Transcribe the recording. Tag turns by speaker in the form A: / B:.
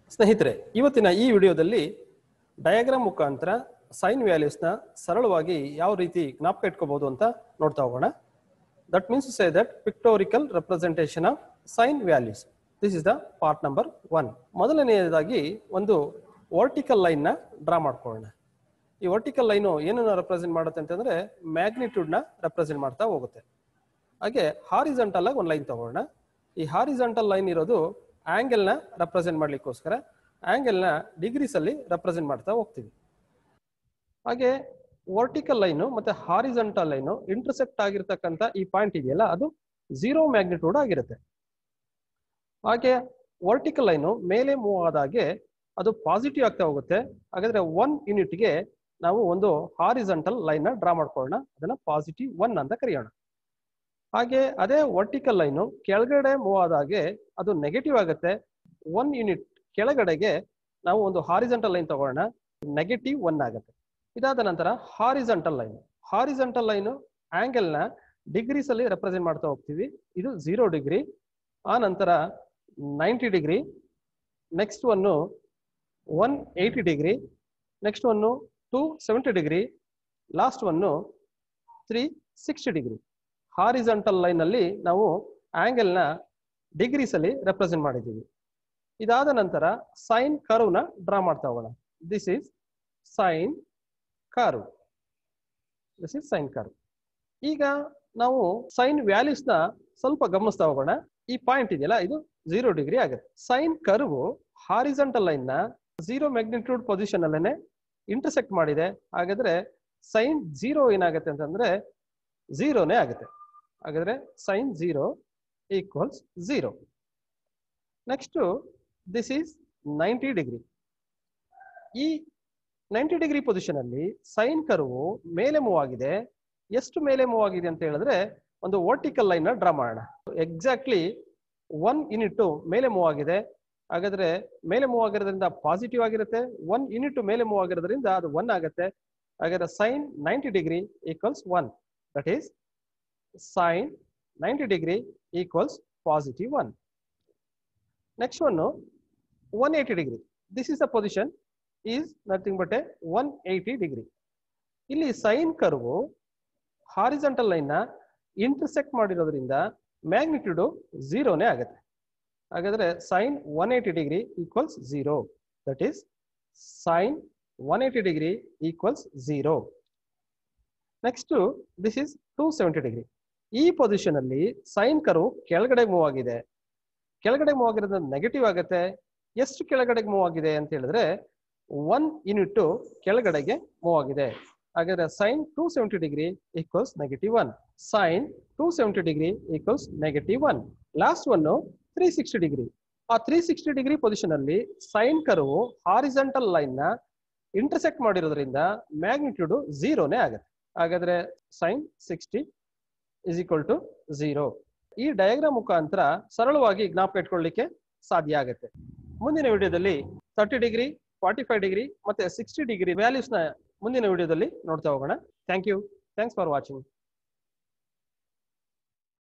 A: ಸ್ನೇಹಿತರೆ ಇವತ್ತಿನ ಈ ವಿಡಿಯೋದಲ್ಲಿ ಡಯಾಗ್ರಾಮ್ ಮುಖಾಂತರ ಸೈನ್ ವ್ಯಾಲ್ಯೂಸ್ನ ಸರಳವಾಗಿ ಯಾವ ರೀತಿ ಜ್ಞಾಪಕ ಇಟ್ಕೋಬಹುದು ಅಂತ ನೋಡ್ತಾ ಹೋಗೋಣ that means say that pictorial representation of sine values this is the part number one ಮೊದಲನೆಯದಾಗಿ ಒಂದು ವರ್ಟಿಕಲ್ ಲೈನ್ನ ಡ್ರಾ ಮಾಡ್ಕೊಳ್ಳೋಣ ಈ ವರ್ಟಿಕಲ್ ಲೈನು ಏನನ್ನ ರೆಪ್ರೆಸೆಂಟ್ ಮಾಡುತ್ತೆ ಅಂತಂದ್ರೆ ಮ್ಯಾಗ್ನಿಟ್ಯೂಡ್ನ ರೆಪ್ರೆಸೆಂಟ್ ಮಾಡ್ತಾ ಹೋಗುತ್ತೆ ಹಾಗೆ ಹಾರಿಜಂಟಲ್ ಆಗಿ ಒಂದು ಲೈನ್ ತಗೊಳ್ಳೋಣ ಈ ಹಾರಿಜಂಟಲ್ ಲೈನ್ ಇರೋದು ಆಂಗಲ್ನ ರೆಪ್ರೆಸೆಂಟ್ ಮಾಡ್ಲಿಕ್ಕೋಸ್ಕರ ಆಂಗಲ್ನ ಡಿಗ್ರೀಸ್ ಅಲ್ಲಿ ರೆಪ್ರೆಸೆಂಟ್ ಮಾಡ್ತಾ ಹೋಗ್ತೀವಿ ಹಾಗೆ ವರ್ಟಿಕಲ್ ಲೈನು ಮತ್ತೆ ಹಾರಿಜಂಟಲ್ ಲೈನು ಇಂಟರ್ಸೆಕ್ಟ್ ಆಗಿರ್ತಕ್ಕಂಥ ಈ ಪಾಯಿಂಟ್ ಇದೆಯಲ್ಲ ಅದು ಝೀರೋ ಮ್ಯಾಗ್ನಿಟ್ಯೂಡ್ ಆಗಿರುತ್ತೆ ಹಾಗೆ ವರ್ಟಿಕಲ್ ಲೈನು ಮೇಲೆ ಮೂವ್ ಆದಾಗೆ ಅದು ಪಾಸಿಟಿವ್ ಆಗ್ತಾ ಹೋಗುತ್ತೆ ಹಾಗಾದ್ರೆ ಒನ್ ಯೂನಿಟ್ಗೆ ನಾವು ಒಂದು ಹಾರಿಜಂಟಲ್ ಲೈನ್ ನ ಡ್ರಾ ಮಾಡ್ಕೊಳ್ಳೋಣ ಅದನ್ನ ಪಾಸಿಟಿವ್ ಒನ್ ಅಂತ ಕರೆಯೋಣ ಹಾಗೆ ಅದೇ ವರ್ಟಿಕಲ್ ಲೈನು ಕೆಳಗಡೆ ಮೂವ್ ಆದಾಗೆ ಅದು ನೆಗೆಟಿವ್ ಆಗುತ್ತೆ ಒನ್ ಯೂನಿಟ್ ಕೆಳಗಡೆಗೆ ನಾವು ಒಂದು ಹಾರಿಜಂಟಲ್ ಲೈನ್ ತಗೊಳ್ಳೋಣ ನೆಗೆಟಿವ್ ಒನ್ ಆಗುತ್ತೆ ಇದಾದ ನಂತರ horizontal line horizontal line angle ನ ಡಿಗ್ರೀಸ್ ಅಲ್ಲಿ ರೆಪ್ರೆಸೆಂಟ್ ಮಾಡ್ತಾ ಹೋಗ್ತೀವಿ ಇದು ಝೀರೋ ಡಿಗ್ರಿ ಆ ನಂತರ ninety degree next one one eighty degree next one two seventy degree last one three sixty degree horizontal line ಅಲ್ಲಿ ನಾವು ಆಂಗಲ್ ನ ಡಿಗ್ರೀಸ್ ಅಲ್ಲಿ ರೆಪ್ರೆಸೆಂಟ್ ಮಾಡಿದ್ದೀವಿ ಇದಾದ ನಂತರ ಸೈನ್ ಕರ್ವ್ ನ ಡ್ರಾ ಮಾಡ್ತಾ ಹೋಗೋಣ this is sine curve this is sine curve ಈಗ ನಾವು ಸೈನ್ ವ್ಯಾಲ್ಯೂಸ್ ನ ಸ್ವಲ್ಪ ಗಮನಿಸ್ತಾ ಹೋಗೋಣ ಈ ಪಾಯಿಂಟ್ ಇದೆಯಲ್ಲ ಇದು ಝೀರೋ ಡಿಗ್ರಿ ಆಗುತ್ತೆ ಸೈನ್ ಕರ್ವ್ ಹಾರಿಜಂಟಲ್ ಲೈನ್ ನ ಝೀರೋ ಮ್ಯಾಗ್ನಿಟ್ಯೂಡ್ ಪೊಸಿಷನ್ ಅಲ್ಲೇನೆ ಇಂಟರ್ಸೆಕ್ಟ್ ಮಾಡಿದೆ ಹಾಗಾದ್ರೆ ಸೈನ್ ಝೀರೋ ಏನಾಗುತ್ತೆ ಅಂತಂದ್ರೆ ಝೀರೋನೇ ಆಗುತ್ತೆ ಹಾಗಾದ್ರೆ sine zero equals zero next this is ninety degree ಈ ನೈಂಟಿ ಡಿಗ್ರಿ ಪೊಸಿಷನ್ ಅಲ್ಲಿ ಸೈನ್ ಕರ್ವು ಮೇಲೆ ಮೂವ್ ಆಗಿದೆ ಎಷ್ಟು ಮೇಲೆ ಮೂವ್ ಆಗಿದೆ ಅಂತ ಹೇಳಿದ್ರೆ ಒಂದು ವರ್ಟಿಕಲ್ ಲೈನ್ ನ ಡ್ರಾ ಮಾಡೋಣ ಎಕ್ಸಾಕ್ಟ್ಲಿ ಒನ್ ಯೂನಿಟ್ ಮೇಲೆ ಮೂವ್ ಆಗಿದೆ ಹಾಗಾದ್ರೆ ಮೇಲೆ ಮೂವ್ ಆಗಿರೋದ್ರಿಂದ ಪಾಸಿಟಿವ್ ಆಗಿರುತ್ತೆ ಒನ್ ಯೂನಿಟ್ ಮೇಲೆ ಮೂವ್ ಆಗಿರೋದ್ರಿಂದ ಅದು ಒನ್ ಆಗುತ್ತೆ ಹಾಗಾದ್ರೆ sine ninety degree equals one that is sine ninety degree equals positive one next one one eighty degree this is the position is nothing but a one eighty degree ಇಲ್ಲಿ sine curve horizontal line ನ intersect ಮಾಡಿರೋದ್ರಿಂದ magnitude ಝೀರೋನೇ ಆಗುತ್ತೆ ಹಾಗಾದ್ರೆ sine one eighty degree equals zero that is sine one eighty degree equals zero next this is two seventy degree ಈ position ಅಲ್ಲಿ sine curve ಕೆಳಗಡೆ move ಆಗಿದೆ ಕೆಳಗಡೆ ಮೂವ್ ಆಗಿರೋದ್ರಿಂದ ನೆಗೆಟಿವ್ ಆಗುತ್ತೆ ಎಷ್ಟು ಕೆಳಗಡೆ ಮೂವ್ ಆಗಿದೆ ಅಂತ ಹೇಳಿದ್ರೆ ಒನ್ ಯೂನಿಟ್ ಕೆಳಗಡೆಗೆ ಮೂವ್ ಆಗಿದೆ ಹಾಗಾದ್ರೆ sine two seventy degree equals negative one sine two seventy degree equals negative one last one three sixty degree ಆ ತ್ರೀ ಸಿಕ್ಸ್ಟಿ ಡಿಗ್ರಿ ಪೊಸಿಷನ್ ಅಲ್ಲಿ ಸೈನ್ ಕರ್ವ್ ಹಾರಿಜಂಟಲ್ ಲೈನ್ ನ intersect ಮಾಡಿರೋದ್ರಿಂದ magnitude ಝೀರೋನೇ ಆಗುತ್ತೆ ಹಾಗಾದ್ರೆ sine sixty is equal to zero ಈ diagram ಮುಖಾಂತರ ಸರಳವಾಗಿ ಜ್ಞಾಪಕ ಇಟ್ಕೊಳ್ಳಿಕ್ಕೆ ಸಾಧ್ಯ ಆಗುತ್ತೆ ಮುಂದಿನ ವಿಡಿಯೋದಲ್ಲಿ thirty degree forty five degree ಮತ್ತೆ ಸಿಕ್ಸ್ಟಿ ಡಿಗ್ರಿ ವ್ಯಾಲ್ಯೂಸ್ ನ ಮುಂದಿನ ವಿಡಿಯೋದಲ್ಲಿ ನೋಡ್ತಾ ಹೋಗೋಣ thank you thanks for watching